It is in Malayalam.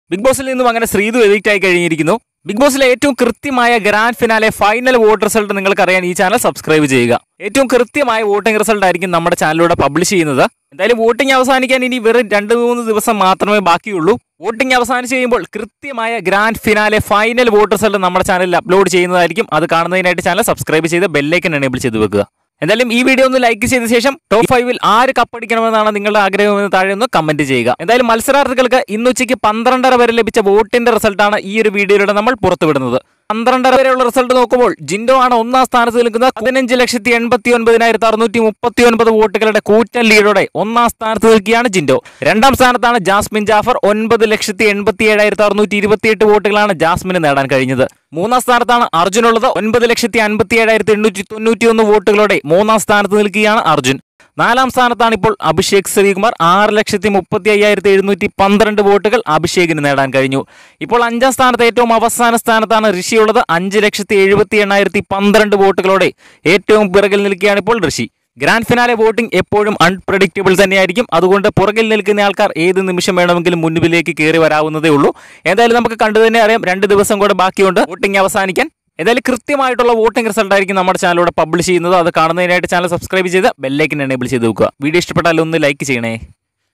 ബിഗ് ബോസിൽ നിന്നും അങ്ങനെ ശ്രീതു എഡിക്റ്റ് ആയി കഴിഞ്ഞിരിക്കുന്നു ബിഗ് ബോസിലെ ഏറ്റവും കൃത്യമായ grand finale final vote result നിങ്ങൾക്ക് അറിയാൻ ഈ ചാനൽ സബ്സ്ക്രൈബ് ചെയ്യുക ഏറ്റവും കൃത്യമായ വോട്ടിംഗ് റിസൾട്ട് ആയിരിക്കും നമ്മുടെ ചാനലിലൂടെ പബ്ലിഷ് ചെയ്യുന്നത് എന്തായാലും വോട്ടിംഗ് അവസാനിക്കാൻ ഇനി വെറും രണ്ട് മൂന്ന് ദിവസം മാത്രമേ ബാക്കിയുള്ളൂ വോട്ടിംഗ് അവസാനിച്ച് കഴിയുമ്പോൾ കൃത്യമായ grand finale final vote result നമ്മുടെ ചാനലിൽ അപ്ലോഡ് ചെയ്യുന്നതായിരിക്കും അത് കാണുന്നതിനായിട്ട് ചാനൽ സബ്സ്ക്രൈബ് ചെയ്ത് ബെല്ലൈക്കൻ എനേബിൾ ചെയ്ത് വെക്കുക എന്തായാലും ഈ വീഡിയോ ഒന്ന് ലൈക്ക് ചെയ്ത ശേഷം ടോപ്പ് ഫൈവിൽ ആര് കപ്പടിക്കണമെന്നാണ് നിങ്ങളുടെ ആഗ്രഹമെന്ന് താഴെ ഒന്ന് കമന്റ് ചെയ്യുക എന്തായാലും മത്സരാർത്ഥികൾക്ക് ഇന്ന് ഉച്ചയ്ക്ക് പന്ത്രണ്ടര വരെ ലഭിച്ച വോട്ടിന്റെ റിസൾട്ടാണ് ഈ ഒരു വീഡിയോയിലൂടെ നമ്മൾ പുറത്തുവിടുന്നത് പന്ത്രണ്ടര വരെയുള്ള റിസൾട്ട് നോക്കുമ്പോൾ ജിൻഡോ ആണ് ഒന്നാം സ്ഥാനത്ത് നിൽക്കുന്നത് പതിനഞ്ച് ലക്ഷത്തി എൺപത്തി ഒൻപതിനായിരത്തി അറുന്നൂറ്റി മുപ്പത്തി ഒൻപത് വോട്ടുകളുടെ കൂറ്റൻ ലീഡോടെ ഒന്നാം സ്ഥാനത്ത് നിൽക്കുകയാണ് ജിൻഡോ രണ്ടാം സ്ഥാനത്താണ് ജാസ്മിൻ ജാഫർ ഒൻപത് ലക്ഷത്തി എൺപത്തി ഏഴായിരത്തി അറുന്നൂറ്റി ഇരുപത്തിയെട്ട് വോട്ടുകളാണ് ജാസ്മിന് നേടാൻ കഴിഞ്ഞത് മൂന്നാം സ്ഥാനത്താണ് അർജുൻ ഉള്ളത് ഒൻപത് ലക്ഷത്തി അൻപത്തി ഏഴായിരത്തി എണ്ണൂറ്റി തൊണ്ണൂറ്റി ഒന്ന് വോട്ടുകളോടെ മൂന്നാം സ്ഥാനത്ത് നിൽക്കുകയാണ് അർജുൻ നാലാം സ്ഥാനത്താണ് ഇപ്പോൾ അഭിഷേക് ശ്രീകുമാർ ആറ് ലക്ഷത്തി മുപ്പത്തി അയ്യായിരത്തി എഴുന്നൂറ്റി പന്ത്രണ്ട് വോട്ടുകൾ അഭിഷേകിന് നേടാൻ കഴിഞ്ഞു ഇപ്പോൾ അഞ്ചാം സ്ഥാനത്ത് ഏറ്റവും അവസാന സ്ഥാനത്താണ് ഋഷി ഉള്ളത് അഞ്ച് ലക്ഷത്തി എഴുപത്തി എണ്ണായിരത്തി പന്ത്രണ്ട് വോട്ടുകളോടെ ഏറ്റവും പിറകിൽ നിൽക്കുകയാണ് ഇപ്പോൾ ഋഷി ഗ്രാൻഡ് ഫിനാലെ വോട്ടിംഗ് എപ്പോഴും അൺപ്രഡിക്റ്റബിൾ തന്നെയായിരിക്കും അതുകൊണ്ട് പുറകിൽ നിൽക്കുന്ന ആൾക്കാർ ഏത് നിമിഷം വേണമെങ്കിലും മുൻപിലേക്ക് കയറി വരാവുന്നതേ ഉള്ളൂ എന്തായാലും നമുക്ക് കണ്ടു തന്നെ അറിയാം രണ്ട് ദിവസം കൂടെ ബാക്കിയുണ്ട് വോട്ടിംഗ് അവസാനിക്കാൻ എന്തായാലും കൃത്യമായിട്ടുള്ള വോട്ടിംഗ് റിസൾട്ട് ആയിരിക്കും നമ്മുടെ ചാനലിലൂടെ പബ്ലിഷ് ചെയ്യുന്നത് അത് കാണുന്നതിനായിട്ട് ചാനൽ സബ്സ്ക്രൈബ് ചെയ്ത് ബെല്ലൈക്കൻ എനേബിൾ ചെയ്ത് വെക്കുക വീഡിയോ ഇഷ്ടപ്പെട്ടാൽ ഒന്ന് ലൈക്ക് ചെയ്യണേ